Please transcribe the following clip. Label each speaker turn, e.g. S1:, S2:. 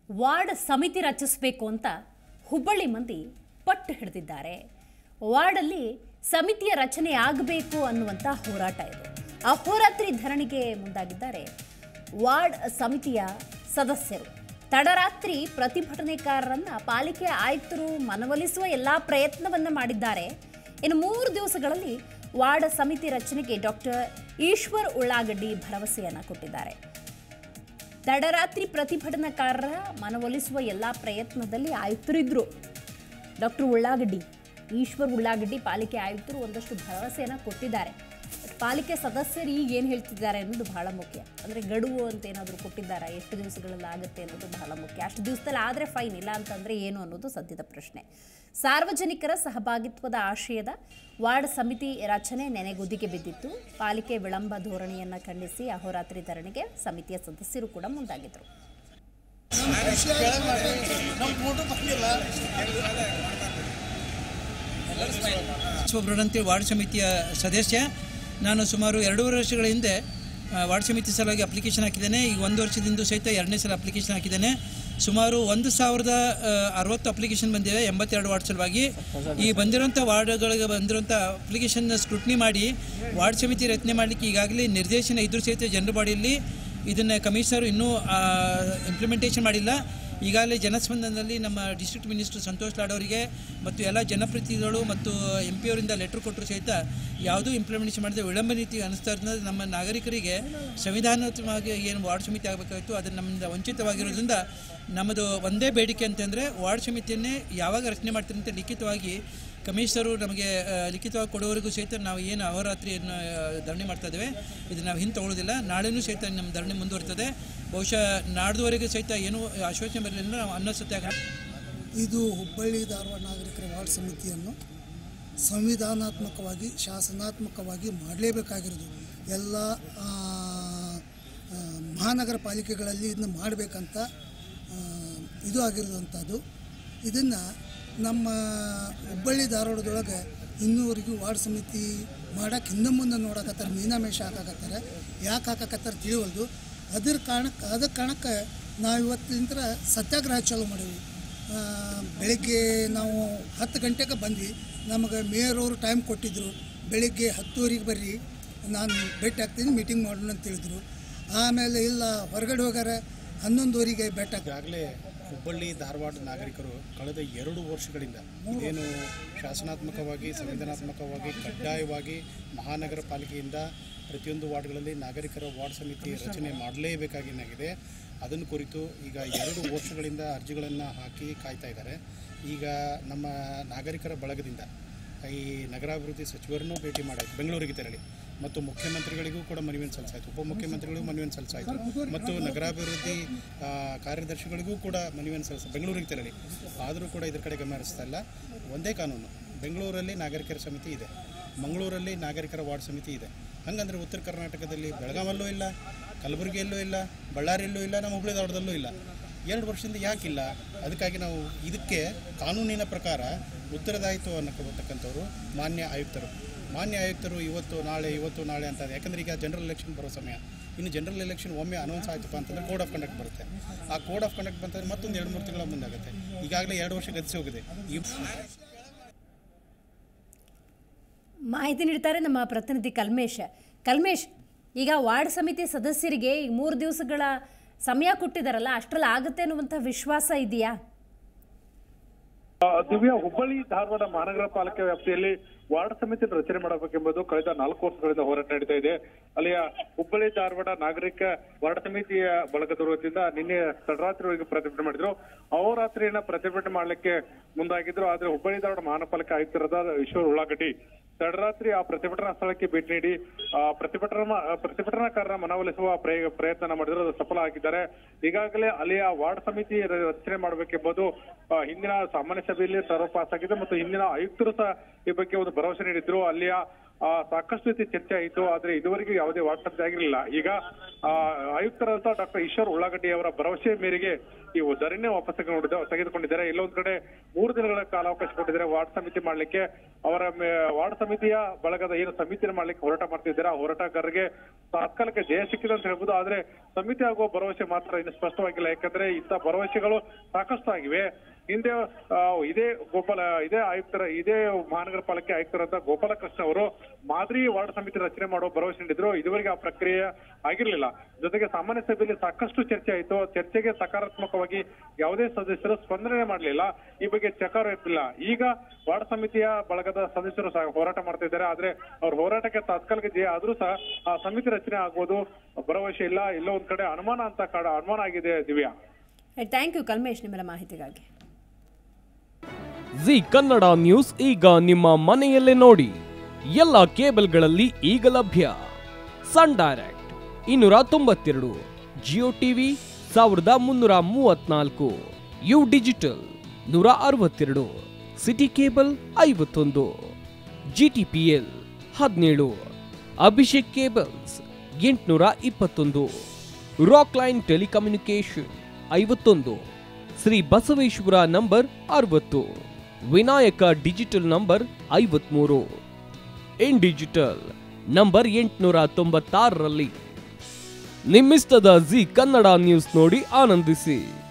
S1: ward ಸಮಿತಿ ರಚಿಸಬೇಕು ಅಂತ ಹುಬ್ಬಳ್ಳಿ ಮಂದಿ ಪಟ್ಟು ಹಿಡಿದಿದ್ದಾರೆ ವಾರ್ಡಲ್ಲಿ ಸಮಿತಿಯ ರಚನೆ ಆಗಬೇಕು ಅನ್ನುವಂಥ ಹೋರಾಟ ಇದು ಆ ಹೋರಾತ್ರಿ ಧರಣಿಗೆ ಮುಂದಾಗಿದ್ದಾರೆ ವಾರ್ಡ್ ಸಮಿತಿಯ ಸದಸ್ಯರು ತಡರಾತ್ರಿ ಪ್ರತಿಭಟನೆಕಾರರನ್ನ ಪಾಲಿಕೆ ಆಯುಕ್ತರು ಮನವೊಲಿಸುವ ಎಲ್ಲಾ ಪ್ರಯತ್ನವನ್ನ ಮಾಡಿದ್ದಾರೆ ಇನ್ನು ಮೂರು ದಿವಸಗಳಲ್ಲಿ ವಾರ್ಡ್ ಸಮಿತಿ ರಚನೆಗೆ ಡಾಕ್ಟರ್ ಈಶ್ವರ್ ಉಳ್ಳಾಗಡ್ಡಿ ಭರವಸೆಯನ್ನ ಕೊಟ್ಟಿದ್ದಾರೆ ತಡರಾತ್ರಿ ಪ್ರತಿಭಟನಾಕಾರರ ಮನವೊಲಿಸುವ ಎಲ್ಲ ಪ್ರಯತ್ನದಲ್ಲಿ ಆಯುಕ್ತರಿದ್ರು ಡಾಕ್ಟರ್ ಉಳ್ಳಾಗಡ್ಡಿ ಈಶ್ವರ್ ಉಳ್ಳಾಗಡ್ಡಿ ಪಾಲಿಕೆ ಆಯುಕ್ತರು ಒಂದಷ್ಟು ಭರವಸೆಯನ್ನು ಕೊಟ್ಟಿದ್ದಾರೆ ಪಾಲಿಕೆ ಸದಸ್ಯರು ಈಗ ಏನು ಹೇಳ್ತಿದ್ದಾರೆ ಅನ್ನೋದು ಬಹಳ ಮುಖ್ಯ ಅಂದರೆ ಗಡುವು ಅಂತ ಏನಾದರೂ ಕೊಟ್ಟಿದ್ದಾರೆ ಎಷ್ಟು ದಿವಸಗಳಲ್ಲಿ ಆಗುತ್ತೆ ಅನ್ನೋದು ಬಹಳ ಮುಖ್ಯ ಅಷ್ಟು ದಿವಸದಲ್ಲಿ ಆದರೆ ಫೈನ್ ಇಲ್ಲ ಅಂತಂದರೆ ಏನು ಅನ್ನೋದು ಸದ್ಯದ ಪ್ರಶ್ನೆ ಸಾರ್ವಜನಿಕರ ಸಹಭಾಗಿತ್ವದ ಆಶಯದ ವಾರ್ಡ್ ಸಮಿತಿ ರಚನೆ ನೆನೆಗುದಿಗೆ ಬಿದ್ದಿತ್ತು ಪಾಲಿಕೆ ವಿಳಂಬ ಧೋರಣೆಯನ್ನು ಖಂಡಿಸಿ ಅಹೋರಾತ್ರಿ ಧರಣಿಗೆ ಸಮಿತಿಯ ಸದಸ್ಯರು ಕೂಡ ಮುಂದಾಗಿದ್ದರು
S2: ಅಂತೇಳಿ ವಾರ್ಡ್ ಸಮಿತಿಯ ಸದಸ್ಯ ನಾನು ಸುಮಾರು ಎರಡೂವರೆ ವರ್ಷಗಳ ಹಿಂದೆ ಆ, ವಾರ್ಡ್ ಸಮಿತಿ ಸಲುವಾಗಿ ಅಪ್ಲಿಕೇಶನ್ ಹಾಕಿದ್ದೇನೆ ಈಗ ಒಂದು ವರ್ಷದಿಂದ ಸಹಿತ ಎರಡನೇ ಸಲ ಅಪ್ಲಿಕೇಶನ್ ಹಾಕಿದ್ದೇನೆ ಸುಮಾರು ಒಂದು ಸಾವಿರದ ಆ, ಅರವತ್ತು ಅಪ್ಲಿಕೇಶನ್ ಬಂದಿವೆ ಎಂಬತ್ತೆರಡು ವಾರ್ಡ್ ಸಲುವಾಗಿ ಈ ಬಂದಿರೋಂಥ ವಾರ್ಡ್ಗಳಿಗೆ ಬಂದಿರೋಂಥ ಅಪ್ಲಿಕೇಶನ್ ಸ್ಕ್ರೂಟ್ನಿ ಮಾಡಿ ವಾರ್ಡ್ ಸಮಿತಿ ರಚನೆ ಮಾಡಲಿಕ್ಕೆ ಈಗಾಗಲೇ ನಿರ್ದೇಶನ ಇದ್ರೂ ಸಹಿತ ಜನರ ಬಾಡಿಯಲ್ಲಿ ಇದನ್ನು ಕಮಿಷನರ್ ಇನ್ನೂ ಇಂಪ್ಲಿಮೆಂಟೇಷನ್ ಮಾಡಿಲ್ಲ ಈಗಾಗಲೇ ಜನಸ್ಪಂದನದಲ್ಲಿ ನಮ್ಮ ಡಿಸ್ಟ್ರಿಕ್ಟ್ ಮಿನಿಸ್ಟರ್ ಸಂತೋಷ್ ಲಾಡ್ ಅವರಿಗೆ ಮತ್ತು ಎಲ್ಲ ಜನಪ್ರತಿನಿಧಿಗಳು ಮತ್ತು ಎಂ ಪಿ ಅವರಿಂದ ಲೆಟರ್ ಕೊಟ್ಟರು ಸಹಿತ ಯಾವುದೂ ಇಂಪ್ಲಿಮೆಂಟೇಷನ್ ಮಾಡಿದ ವಿಳಂಬ ನೀತಿ ಅನಿಸ್ತಾ ಇರೋದ್ರಿಂದ ನಮ್ಮ ನಾಗರಿಕರಿಗೆ ಸಂವಿಧಾನಾತ್ಮಕವಾಗಿ ಏನು ವಾರ್ಡ್ ಸಮಿತಿ ಆಗಬೇಕಾಗಿತ್ತು ಅದನ್ನು ನಮ್ಮಿಂದ ವಂಚಿತವಾಗಿರೋದ್ರಿಂದ ನಮ್ಮದು ಒಂದೇ ಬೇಡಿಕೆ ಅಂತಂದರೆ ವಾರ್ಡ್ ಸಮಿತಿಯನ್ನೇ ಯಾವಾಗ ರಚನೆ ಮಾಡ್ತಾರೆ ಅಂತ ಲಿಖಿತವಾಗಿ ಕಮಿಷನರು ನಮಗೆ ಆ, ಲಿಖಿತವಾಗಿ ಕೊಡುವವರೆಗೂ ಸಹಿತ ನಾವು ಏನು ಅಹೋರಾತ್ರಿಯನ್ನು ಆ, ಧರಣಿ ಮಾಡ್ತಾ ಇದ್ದೇವೆ ಇದು ನಾವು ಹಿಂದೆ ತಗೊಳ್ಳೋದಿಲ್ಲ ನಾಳೆನೂ ಸಹಿತ ನಮ್ಮ ಧರಣಿ ಮುಂದುವರ್ತದೆ ಬಹುಶಃ ನಾಡ್ದುವರೆಗೂ ಸಹಿತ ಏನೂ ಆಶ್ವಾಸನೆ ಬರಲಿಲ್ಲ ನಾವು ಅನ್ನೋ ಸತ್ಯಾಗ್ರಹ
S3: ಇದು ಹುಬ್ಬಳ್ಳಿ ಧಾರವಾಡ ನಾಗರಿಕರ ವಾರ್ಡ್ ಸಮಿತಿಯನ್ನು ಸಂವಿಧಾನಾತ್ಮಕವಾಗಿ ಶಾಸನಾತ್ಮಕವಾಗಿ ಮಾಡಲೇಬೇಕಾಗಿರೋದು ಎಲ್ಲ ಆ, ಆ, ಮಹಾನಗರ ಪಾಲಿಕೆಗಳಲ್ಲಿ ಇದನ್ನು ಮಾಡಬೇಕಂತ ಆ, ಇದು ಆಗಿರೋದಂಥದ್ದು ಇದನ್ನು ನಮ್ಮ ಹುಬ್ಬಳ್ಳಿ ಧಾರವಾಡದೊಳಗೆ ಇನ್ನೂವರೆಗೂ ವಾರ್ಡ್ ಸಮಿತಿ ಮಾಡಕ್ಕೆ ಹಿಂದೆ ಮುಂದೆ ನೋಡಕತ್ತಾರೆ ಮೀನಾಮೇಷ ಹಾಕಾಕತ್ತಾರೆ ಯಾಕೆ ಹಾಕಾಕತ್ತಾರೆ ತಿಳಿವಲ್ದು ಅದ್ರ ಕಾರಣಕ್ಕೆ ಅದಕ್ಕೆ ಕಾರಣಕ್ಕೆ ನಾವು ಇವತ್ತಿಂದ ಸತ್ಯಾಗ್ರಹ ಚಾಲೂ ಮಾಡೀವಿ ಆ, ಬೆಳಿಗ್ಗೆ ನಾವು ಹತ್ತು ಗಂಟೆಗೆ ಬಂದ್ವಿ ನಮಗೆ ಮೇಯರ್ ಅವರು ಟೈಮ್ ಕೊಟ್ಟಿದ್ದರು ಬೆಳಿಗ್ಗೆ ಹತ್ತುವರೆಗೆ ಬರ್ರಿ ನಾನು ಭೇಟಿ ಆಗ್ತೀನಿ ಮೀಟಿಂಗ್ ಮಾಡೋಣ ಅಂತ ಹೇಳಿದ್ರು ಆಮೇಲೆ ಇಲ್ಲ ಹೊರಗಡೆ ಹೋಗಾರೆ ಹನ್ನೊಂದುವರೆಗೆ ಭೇಟಿ ಆಗ್ತೀನಿ
S4: ಈಗಾಗಲೇ ಹುಬ್ಬಳ್ಳಿ ಧಾರವಾಡ ನಾಗರಿಕರು ಕಳೆದ ಎರಡು ವರ್ಷಗಳಿಂದ ಇದೇನು ಶಾಸನಾತ್ಮಕವಾಗಿ ಸಂವಿಧಾನಾತ್ಮಕವಾಗಿ ಕಡ್ಡಾಯವಾಗಿ ಮಹಾನಗರ ಪಾಲಿಕೆಯಿಂದ ಪ್ರತಿಯೊಂದು ವಾರ್ಡ್ಗಳಲ್ಲಿ ನಾಗರಿಕರ ವಾರ್ಡ್ ಸಮಿತಿ ರಚನೆ ಮಾಡಲೇಬೇಕಾಗಿನಾಗಿದೆ ಅದನ್ನು ಕುರಿತು ಈಗ ಎರಡು ವರ್ಷಗಳಿಂದ ಅರ್ಜಿಗಳನ್ನು ಹಾಕಿ ಕಾಯ್ತಾ ಇದ್ದಾರೆ ಈಗ ನಮ್ಮ ನಾಗರಿಕರ ಬಳಗದಿಂದ ಈ ನಗರಾಭಿವೃದ್ಧಿ ಸಚಿವರನ್ನೂ ಭೇಟಿ ಮಾಡಾಯಿತು ಬೆಂಗಳೂರಿಗೆ ತೆರಳಿ ಮತ್ತು ಮುಖ್ಯಮಂತ್ರಿಗಳಿಗೂ ಕೂಡ ಮನವಿಯನ್ನು ಸಲ್ಲಿಸಾಯಿತು ಉಪಮುಖ್ಯಮಂತ್ರಿಗಳಿಗೂ ಮನವಿಯನ್ನು ಸಲ್ಲಿಸಾಯಿತು ಮತ್ತು ನಗರಾಭಿವೃದ್ಧಿ ಆ, ಕಾರ್ಯದರ್ಶಿಗಳಿಗೂ ಕೂಡ ಮನವಿಯನ್ನು ಸಲ್ಲಿಸ ಬೆಂಗಳೂರಿಗೆ ತೆರಳಿ ಆದರೂ ಕೂಡ ಇದ್ರ ಕಡೆ ಗಮನ ಹರಿಸ್ತಾ ಇಲ್ಲ ಒಂದೇ ಕಾನೂನು ಬೆಂಗಳೂರಲ್ಲಿ ನಾಗರಿಕರ ಸಮಿತಿ ಇದೆ ಮಂಗಳೂರಲ್ಲಿ ನಾಗರಿಕರ ವಾರ್ಡ್ ಸಮಿತಿ ಇದೆ ಹಂಗಂದ್ರೆ ಉತ್ತರ ಕರ್ನಾಟಕದಲ್ಲಿ ಬೆಳಗಾವಲ್ಲೂ ಇಲ್ಲ ಕಲಬುರಗಿಯಲ್ಲೂ ಇಲ್ಲ ಬಳ್ಳಾರಿಯಲ್ಲೂ ಇಲ್ಲ ನಮ್ಮ ಹುಬ್ಬಳ್ಳಿ ಧಾರವಾಡದಲ್ಲೂ ಇಲ್ಲ ಎರಡು ವರ್ಷದಿಂದ ಯಾಕಿಲ್ಲ ಅದಕ್ಕಾಗಿ ನಾವು ಇದಕ್ಕೆ ಕಾನೂನಿನ ಪ್ರಕಾರ ಉತ್ತರದಾಯಿತ್ವವನ್ನು ಕೊಡತಕ್ಕಂಥವ್ರು ಮಾನ್ಯ ಆಯುಕ್ತರು ಮಾನ್ಯ ಆಯುಕ್ತರು ಇವತ್ತು ನಾಳೆ ಇವತ್ತು ನಾಳೆ ಅಂತ ಯಾಕಂದ್ರೆ ಈಗ ಜನರಲ್ ಎಲೆಕ್ಷನ್ ಬರೋ ಸಮಯ ಇನ್ನು ಜನರಲ್ ಎಲೆಕ್ಷನ್ ಒಮ್ಮೆ ಅನೌನ್ಸ್ ಆಯ್ತಪ್ಪ ಅಂತಂದ್ರೆ ಕೋಡ್ ಆಫ್ ಕಂಡಕ್ಟ್ ಬರುತ್ತೆ ಆ ಕೋಡ್ ಆಫ್ ಕಂಡಕ್ಟ್ ಬಂತಂದ್ರೆ ಮತ್ತೊಂದು ಎರಡು ಮೂರು ತಿಂಗಳ ಮುಂದಾಗುತ್ತೆ ಈಗಾಗಲೇ ಎರಡು ವರ್ಷ ಗತಿಸಿ ಹೋಗಿದೆ ಈ
S1: ಮಾಹಿತಿ ನೀಡ್ತಾರೆ ನಮ್ಮ ಪ್ರತಿನಿಧಿ ಕಲ್ಮೇಶ್ ಕಲ್ಮೇಶ್ ಈಗ ವಾರ್ಡ್ ಸಮಿತಿ ಸದಸ್ಯರಿಗೆ ಈ ಮೂರು ದಿವಸಗಳ ಸಮಯ ಕೊಟ್ಟಿದ್ದಾರಲ್ಲ ಅಷ್ಟರಲ್ಲಿ ಆಗುತ್ತೆ ಅನ್ನುವಂಥ ವಿಶ್ವಾಸ ಇದೆಯಾ
S5: ಆ, ದಿವ್ಯಾ ಹುಬ್ಬಳ್ಳಿ ಧಾರವಾಡ ಮಹಾನಗರ ಪಾಲಿಕೆ ವ್ಯಾಪ್ತಿಯಲ್ಲಿ ವಾರ್ಡ್ ಸಮಿತಿ ರಚನೆ ಮಾಡಬೇಕೆಂಬುದು ಕಳೆದ ನಾಲ್ಕು ವರ್ಷಗಳಿಂದ ಹೋರಾಟ ನಡೀತಾ ಇದೆ ಅಲ್ಲಿಯ ಹುಬ್ಬಳ್ಳಿ ಧಾರವಾಡ ನಾಗರಿಕ ವಾರ್ಡ್ ಸಮಿತಿಯ ಬಳಗದ ವತಿಯಿಂದ ನಿನ್ನೆ ತಡರಾತ್ರಿವರೆಗೆ ಪ್ರತಿಭಟನೆ ಮಾಡಿದ್ರು ಅಹೋರಾತ್ರಿಯನ್ನ ಪ್ರತಿಭಟನೆ ಮಾಡ್ಲಿಕ್ಕೆ ಮುಂದಾಗಿದ್ರು ಆದ್ರೆ ಹುಬ್ಬಳ್ಳಿ ಧಾರವಾಡ ಮಹಾನಗರ ಪಾಲಿಕೆ ಆಯುಕ್ತರಾದ ಈಶ್ವರ್ ಉಳ್ಳಾಗಡ್ಡಿ ತಡರಾತ್ರಿ ಆ ಪ್ರತಿಭಟನಾ ಸ್ಥಳಕ್ಕೆ ಭೇಟಿ ನೀಡಿ ಆ ಪ್ರತಿಭಟನಾ ಪ್ರತಿಭಟನಾಕಾರರ ಮನವೊಲಿಸುವ ಪ್ರಯ- ಪ್ರಯತ್ನ ಮಾಡಿದ್ರು ಅದು ಸಫಲ ಆಗಿದ್ದಾರೆ ಈಗಾಗಲೇ ಅಲ್ಲಿಯ ವಾರ್ಡ್ ಸಮಿತಿ ರ- ರಚನೆ ಮಾಡಬೇಕೆಂಬುದು ಆ, ಹಿಂದಿನ ಸಾಮಾನ್ಯ ಸಭೆಯಲ್ಲಿ ಸರ್ವ ಪಾಸ್ ಆಗಿದೆ ಮತ್ತು ಹಿಂದಿನ ಆಯುಕ್ತರು ಸಹ ಈ ಬಗ್ಗೆ ಒಂದು ಭರವಸೆ ನೀಡಿದ್ರು ಅಲ್ಲಿಯ ಆ, ಸಾಕಷ್ಟು ರೀತಿ ಚರ್ಚೆ ಆಯಿತು ಆದ್ರೆ ಇದುವರೆಗೂ ಯಾವುದೇ ವಾಟ್ಸಪ್ ಆಗಿರಲಿಲ್ಲ ಈಗ ಆ, ಆಯುಕ್ತರಾದ ಡಾಕ್ಟರ್ ಈಶ್ವರ್ ಉಳ್ಳಾಗಡ್ಡಿ ಅವರ ಭರವಸೆ ಮೇರೆಗೆ ಈ ಧರಣಿ ವಾಪಸ್ ತೆಗೆದುಕೊಂಡಿದ್ದ- ತೆಗೆದುಕೊಂಡಿದ್ದಾರೆ ಎಲ್ಲೊಂದ್ ಕಡೆ ಮೂರು ದಿನಗಳ ಕಾಲಾವಕಾಶ ಕೊಟ್ಟಿದ್ದಾರೆ ವಾರ್ಡ್ ಸಮಿತಿ ಮಾಡ್ಲಿಕ್ಕೆ ಅವರ ಮೇ- ವಾರ್ಡ್ ಸಮಿತಿಯ ಬಳಗದ ಏನು ಸಮಿತಿಯನ್ನು ಮಾಡ್ಲಿಕ್ಕೆ ಹೋರಾಟ ಮಾಡ್ತಿದ್ದಾರೆ ಆ ಹೋರಾಟಗಾರರಿಗೆ ತಾತ್ಕಾಲಿಕ ಜಯ ಸಿಕ್ಕಿದೆ ಅಂತ ಹೇಳ್ಬೋದು ಆದ್ರೆ ಸಮಿತಿ ಆಗುವ ಭರವಸೆ ಮಾತ್ರ ಇನ್ನು ಸ್ಪಷ್ಟವಾಗಿಲ್ಲ ಯಾಕಂದ್ರೆ ಇಂಥ ಭರವಸೆಗಳು ಸಾಕಷ್ಟು ಆಗಿವೆ ಹಿಂದೆ ಆ, ಇದೇ ಗೋಪಾಲ ಇದೇ ಆಯುಕ್ತರ ಇದೇ ಮಹಾನಗರ ಪಾಲಿಕೆ ಆಯುಕ್ತರಾದ ಗೋಪಾಲಕೃಷ್ಣ ಅವರು ಮಾದರಿ ವಾರ್ಡ್ ಸಮಿತಿ ರಚನೆ ಮಾಡುವ ಭರವಸೆ ನೀಡಿದ್ರು ಇದುವರೆಗೆ ಆ ಪ್ರಕ್ರಿಯೆ ಆಗಿರ್ಲಿಲ್ಲ ಜೊತೆಗೆ ಸಾಮಾನ್ಯ ಸಭೆಯಲ್ಲಿ ಸಾಕಷ್ಟು ಚರ್ಚೆ ಆಯಿತು ಚರ್ಚೆಗೆ ಸಕಾರಾತ್ಮಕವಾಗಿ ಯಾವುದೇ ಸದಸ್ಯರು ಸ್ಪಂದನೆ ಮಾಡಲಿಲ್ಲ ಈ ಬಗ್ಗೆ ಚಕಾರ ಇರ್ತಿಲ್ಲ ಈಗ ವಾರ್ಡ್ ಸಮಿತಿಯ ಬಳಗದ ಸದಸ್ಯರು ಸಹ ಹೋರಾಟ ಮಾಡ್ತಾ ಇದ್ದಾರೆ ಆದ್ರೆ ಅವ್ರ ಹೋರಾಟಕ್ಕೆ ತಾತ್ಕಾಲಿಕ ಜಯ ಆದ್ರೂ ಸಹ ಆ ಸಮಿತಿ ರಚನೆ ಆಗೋದು ಭರವಸೆ ಇಲ್ಲ ಎಲ್ಲೋ ಒಂದ್ ಕಡೆ ಅನುಮಾನ ಅಂತ ಕಾಡ ಅನುಮಾನ ಆಗಿದೆ ದಿವ್ಯಾ
S1: ಥ್ಯಾಂಕ್ ಯು ಕಲ್ಮೇಶ್ ನಿಮ್ಮೆಲ್ಲ ಮಾಹಿತಿಗಾಗಿ
S6: ಜಿ ಕನ್ನಡ ನ್ಯೂಸ್ ಈಗ ನಿಮ್ಮ ಮನೆಯಲ್ಲೇ ನೋಡಿ ಎಲ್ಲ ಕೇಬಲ್ಗಳಲ್ಲಿ ಈಗ ಲಭ್ಯ ಸನ್ ಡೈರೆಕ್ಟ್ ಇನ್ನೂರ ತೊಂಬತ್ತೆರಡು ಜಿಯೋ ಟಿವಿ ಸಾವಿರದ ಮುನ್ನೂರ ಮೂವತ್ನಾಲ್ಕು ಯು ಡಿಜಿಟಲ್ ನೂರ ಅರವತ್ತೆರಡು ಸಿಟಿ ಕೇಬಲ್ ಐವತ್ತೊಂದು ಜಿಟಿಪಿಎಲ್ ಹದಿನೇಳು ಅಭಿಷೇಕ್ ಕೇಬಲ್ಸ್ ಎಂಟುನೂರ ಇಪ್ಪತ್ತೊಂದು ರಾಕ್ ಲೈನ್ ಟೆಲಿಕಮ್ಯುನಿಕೇಶನ್ ಐವತ್ತೊಂದು ಶ್ರೀ ಬಸವೇಶ್ವರ ನಂಬರ್ ಅರವತ್ತು ವಿನಾಯಕ ಡಿಜಿಟಲ್ ನಂಬರ್ ಐವತ್ಮೂರು ಇನ್ ಡಿಜಿಟಲ್ ನಂಬರ್ ಎಂಟುನೂರ ತೊಂಬತ್ತಾರರಲ್ಲಿ ನಿಮ್ಮಿಸ್ತದ ಜಿ ಕನ್ನಡ ನ್ಯೂಸ್ ನೋಡಿ ಆನಂದಿಸಿ